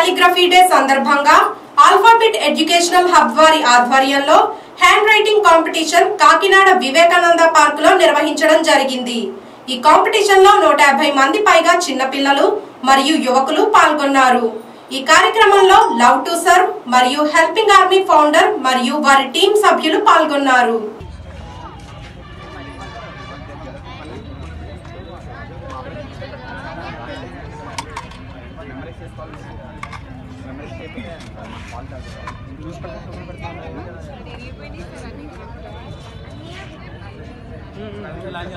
calligraphy day సందర్భంగా alphabet educational hub వారి ఆధ్వర్యంలో hand writing competition Kakinada Vivekananda park లో నిర్వహించడం జరిగింది ఈ కాంపిటీషన్ లో నూట యాభై మంది పైగా చిన్నపిల్లలు మరియు యువకులు పాల్గొన్నారు ఈ కార్యక్రమంలో లవ్ టు సర్వ్ మరియు హెల్పింగ్ ఆర్మీ ఫౌండర్ మరియు వారి టీం సభ్యులు పాల్గొన్నారు